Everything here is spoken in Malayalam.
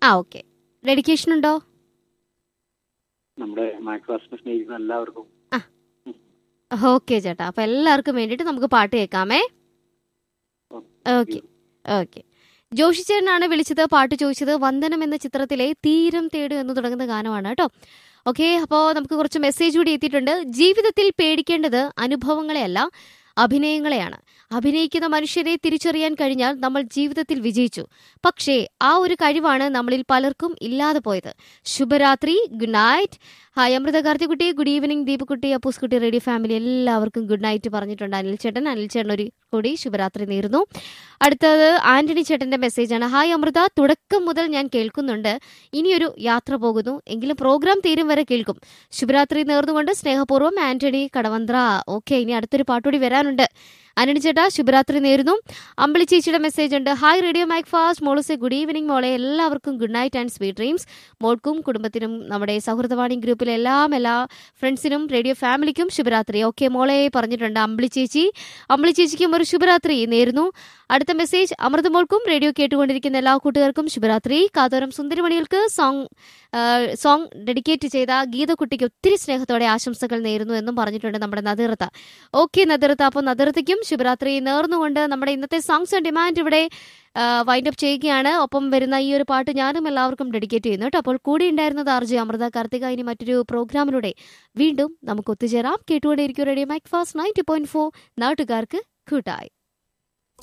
ആ ഓക്കെ ഡെഡിക്കേഷൻ ഉണ്ടോ നമ്മുടെ മാക്ഫാസ്റ്റിനെ സ്നേഹിക്കുന്ന എല്ലാവർക്കും ഓക്കെ ചേട്ടാ അപ്പൊ എല്ലാവർക്കും വേണ്ടിയിട്ട് നമുക്ക് പാട്ട് കേൾക്കാമേ ഓക്കെ ഓക്കെ ജോഷി ചേട്ടനാണ് വിളിച്ചത് പാട്ട് ചോദിച്ചത് വന്ദനം എന്ന ചിത്രത്തിലെ തീരം തേടും എന്ന് തുടങ്ങുന്ന ഗാനമാണ് കേട്ടോ ഓക്കെ അപ്പോൾ നമുക്ക് കുറച്ച് മെസ്സേജ് കൂടി എത്തിയിട്ടുണ്ട് ജീവിതത്തിൽ പേടിക്കേണ്ടത് അനുഭവങ്ങളെയല്ല അഭിനയങ്ങളെയാണ് അഭിനയിക്കുന്ന മനുഷ്യരെ തിരിച്ചറിയാൻ കഴിഞ്ഞാൽ നമ്മൾ ജീവിതത്തിൽ വിജയിച്ചു പക്ഷേ ആ ഒരു കഴിവാണ് നമ്മളിൽ പലർക്കും ഇല്ലാതെ പോയത് ശുഭരാത്രി good night hi Amrita Karthikkutty good evening Deepakkutty Appooskutty radio family എല്ലാവർക്കും ഗുഡ് നൈറ്റ് പറഞ്ഞിട്ടുണ്ട് അനിൽ ചേട്ടൻ അനിൽ ചേട്ടൻ ഒരു കൂടി ശുഭരാത്രി നേരുന്നു അടുത്തത് ആന്റണി ചേട്ടന്റെ മെസ്സേജാണ് ഹായ് അമൃത തുടക്കം മുതൽ ഞാൻ കേൾക്കുന്നുണ്ട് ഇനിയൊരു യാത്ര പോകുന്നു എങ്കിലും പ്രോഗ്രാം തീരും വരെ കേൾക്കും ശുഭരാത്രി നേർന്നുകൊണ്ട് സ്നേഹപൂർവ്വം ആന്റണി കടവന്ത്ര ഓക്കെ ഇനി അടുത്തൊരു പാട്ടുകൂടി വരാനുണ്ട് ആന്റണി ചേട്ടാ ശുഭരാത്രി നേരുന്നു അമ്പിളി ചേച്ചിയുടെ മെസ്സേജ് ഉണ്ട് ഹായ് റേഡിയോ മൈക്ക് ഫാസ്റ്റ് മോളൂസെ ഗുഡ് ഈവനിങ് മോളെ എല്ലാവർക്കും good night and sweet dreams മോൾക്കും കുടുംബത്തിനും നമ്മുടെ സൗഹൃദവാണി ഗ്രൂപ്പിലെ എല്ലാം എല്ലാ ഫ്രണ്ട്സിനും റേഡിയോ ഫാമിലിക്കും ശുഭരാത്രി ഓക്കെ മോളെ പറഞ്ഞിട്ടുണ്ട് അമ്പിളി ചേച്ചി അമ്പിളി ചേച്ചിക്കും ഒരു ശുഭരാത്രി നേരുന്നു അടുത്ത മെസ്സേജ് അമൃതമോൾക്കും റേഡിയോ കേട്ടുകൊണ്ടിരിക്കുന്ന എല്ലാ കൂട്ടുകാർക്കും ശുഭരാത്രി കാതോരം സുന്ദരിമണികൾക്ക് സോങ് സോങ് ഡെഡിക്കേറ്റ് ചെയ്ത ഗീതക്കുട്ടിക്ക് ഒത്തിരി സ്നേഹത്തോടെ ആശംസകൾ നേരുന്നു എന്നും പറഞ്ഞിട്ടുണ്ട് നമ്മുടെ നദിർത്ത ഓക്കെ നദിർത്ത അപ്പോൾ നദിർത്തയ്ക്കും ശുഭരാത്രി നേർന്നുകൊണ്ട് നമ്മുടെ ഇന്നത്തെ സോങ്സ് ആൻഡ് ഡിമാൻഡ് ഇവിടെ വൈൻഡ് അപ്പ് ചെയ്യുകയാണ് ഒപ്പം വരുന്ന ഈ ഒരു പാട്ട് ഞാനും എല്ലാവർക്കും ഡെഡിക്കേറ്റ് ചെയ്യുന്നു കേട്ടോ അപ്പോൾ കൂടെ ഉണ്ടായിരുന്നത് ആർ ജെ അമൃത കാർത്തിക ഇനി മറ്റൊരു പ്രോഗ്രാമിലൂടെ വീണ്ടും നമുക്ക് ഒത്തുചേരാം കേട്ടുകൊണ്ടേയിരിക്കും radio mike fast ninety point four നാട്ടുകാർക്ക് കൂട്ടായി